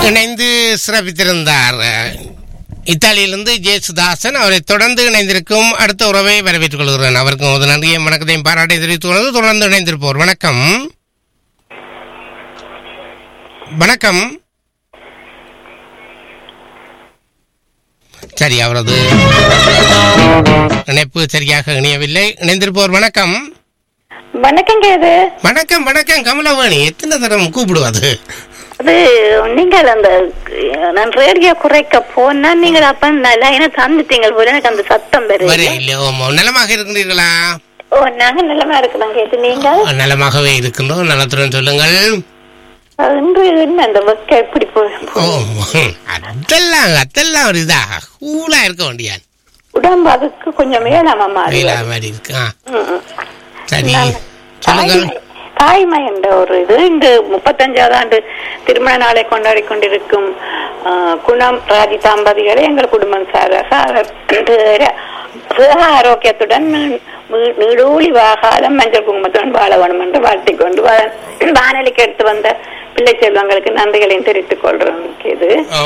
இணைந்து சிறப்பித்திருந்தார் இத்தாலியிலிருந்து ஜேசுதாசன் அவரை தொடர்ந்து இணைந்திருக்கும் அடுத்த உறவை வரவேற்றுக் கொள்கிறேன் அவருக்கும் ஒரு நன்றியை வணக்கத்தையும் பாராட்டை தெரிவித்துக் கொள்வது தொடர்ந்து இணைந்திருப்போர் வணக்கம் வணக்கம் சரி அவரது இணைப்பு சரியாக இணையவில்லை இணைந்திருப்போர் வணக்கம் வணக்கங்க இது வணக்கம் வணக்கம் கமலவாணி எத்தனை தரம் கூப்பிடுவது அது நீங்கள் அந்த நான் ரேடியோ குறைக்க போனா நீங்கள் அப்ப லைனை தந்துட்டீங்க போல எனக்கு அந்த சத்தம் வர வருது இல்லை ஓ நலமாக இருக்கின்றீர்களா ஓ நாங்க நிலைமை இருக்கிறோம் கேட்டு நீங்கள் நலமாகவே இருக்கின்றோம் நலத்துடன் சொல்லுங்கள் அது இன்று என்ன அந்த வெக்க எப்படி போய் ஓ அதெல்லாம் அதெல்லாம் ஒரு இதா கூலா இருக்க வேண்டியான் உடம்பு அதுக்கு கொஞ்சம் மேலாம மாறி வெயிலா மாதிரி இருக்கு ஆ, ம், ம். சரி நான் சொல்லுங்கள் தாய்மை- தாய்மை என்ற ஒரு இது இங்கு முப்பத்தஞ்சாவது ஆண்டு திருமண நாளை கொண்டாடி கொண்டிருக்கும் ஆ, குணம் ராஜி தாம்பதிகளை எங்கள் குடும்பம் சாராக அவர் சுக ஆரோக்கியத்துடன் நீ- நீடூழி வாகாலம் மஞ்சள் குங்குமத்துடன் வாழ வேணும் என்று வாழ்த்திக் கொண்டு வா- வானொலிக்கு எடுத்து வந்த பிள்ளை செல்வங்களுக்கு நன்றிகளையும் தெரிவித்துக் கொள்றேன் இது ஓ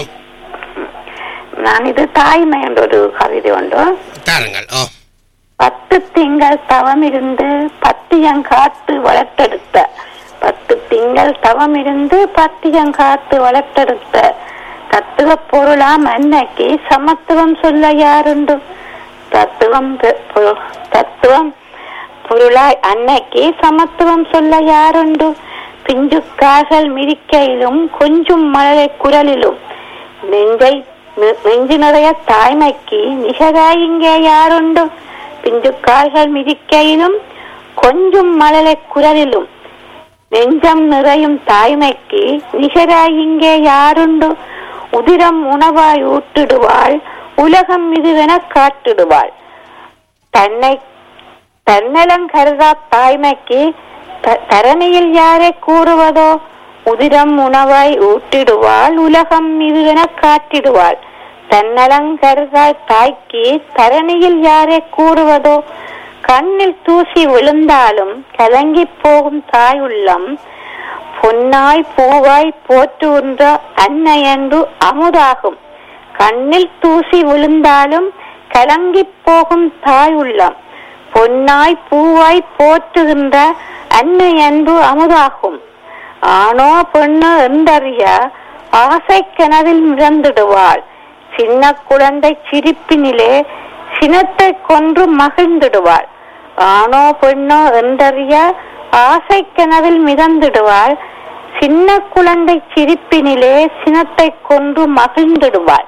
நான் இது தாய்மை என்ற ஒரு கவிதை உண்டு தாருங்கள் ஓ பத்து திங்கள் தவம் இருந்து பத்தியங்காத்து வளர்த்தெடுத்த பத்து திங்கள் தவம் இருந்து பத்தியங்காத்து வளர்த்தெடுத்த தத்துவ பொருளாம் அன்னைக்கு சமத்துவம் சொல்ல யாருண்டு தத்துவம் பெ- பொ- தத்துவம் பொருளாய் அன்னைக்கு சமத்துவம் சொல்ல யாருண்டு பிஞ்சுக்கார்கள் மிதிக்கையிலும் கொஞ்சம் மழலை குரலிலும் நெஞ்சை நெ- நெஞ்சு நிறைய தாய்மைக்கு நிகராய் இங்கே யாருண்டு பிஞ்சுக்கால்கள் மிதிக்கையிலும் கொஞ்சம் மழலை குரலிலும் நெஞ்சம் நிறையும் தாய்மைக்கு நிகராய் இங்கே யாருண்டு உதிரம் உணவாய் ஊட்டிடுவாள் உலகம் இதுவென காட்டிடுவாள் தன்னை தன்னலம் கருதா தாய்மைக்கு த- தரணியில் யாரை கூறுவதோ உதிரம் உணவாய் ஊட்டிடுவாள் உலகம் இதுவென காட்டிடுவாள் தன்னலம் கருதாய் தாய்க்கு தரணியில் யாரை கூறுவதோ கண்ணில் தூசி விழுந்தாலும் கலங்கி போகும் தாய் உள்ளம் பொன்னாய் பூவாய் போற்றுகின்ற அன்னை என்று அமுதாகும் கண்ணில் தூசி விழுந்தாலும் கலங்கி போகும் தாய் உள்ளம் பொன்னாய் பூவாய் போற்றுகின்ற அன்னை அன்பு அமுதாகும் ஆணோ பெண்ணோ என்றறிய ஆசை கனவில் மிதந்திடுவாள் சின்ன குழந்தை சிரிப்பினிலே சினத்தை கொன்று மகிழ்ந்திடுவாள் ஆணோ பெண்ணோ என்றறிய ஆசை கனவில் மிதந்திடுவாள் சின்ன குழந்தை சிரிப்பினிலே சினத்தை கொன்று மகிழ்ந்திடுவாள்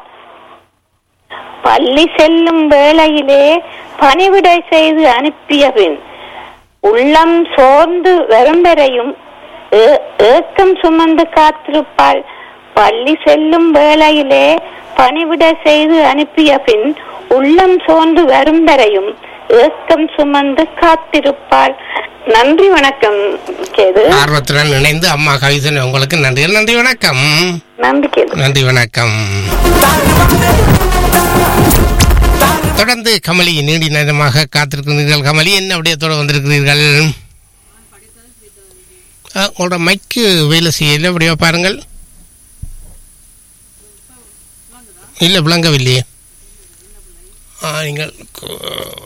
பள்ளி செல்லும் வேளையிலே பணிவிடை செய்து அனுப்பிய பின் உள்ளம் சோர்ந்து வரும் வரையும் ஏ- ஏக்கம் சுமந்து காத்திருப்பாள் பள்ளி செல்லும் வேளையிலே பணிவிடை செய்து அனுப்பிய பின் உள்ளம் சோர்ந்து வரும் வரையும் ஏக்கம் சுமந்து காத்திருப்பாள் நன்றி வணக்கம் கேது ஆர்வத்துடன் இணைந்து அம்மா கவிதன் உங்களுக்கு நன்றி நன்றி வணக்கம் நன்றி கேது நன்றி வணக்கம் தொடர்ந்து கமலி நீண்ட நேரமாக காத்திருக்கிறீர்கள் கமலி என்ன விடயத்தோடு வந்திருக்கிறீர்கள் ஆ, உங்களோட மைக்கு வேலை செய்யல அப்படியே பாருங்கள் இல்லை விளங்கவில்லையே ஆ, நீங்கள் கு-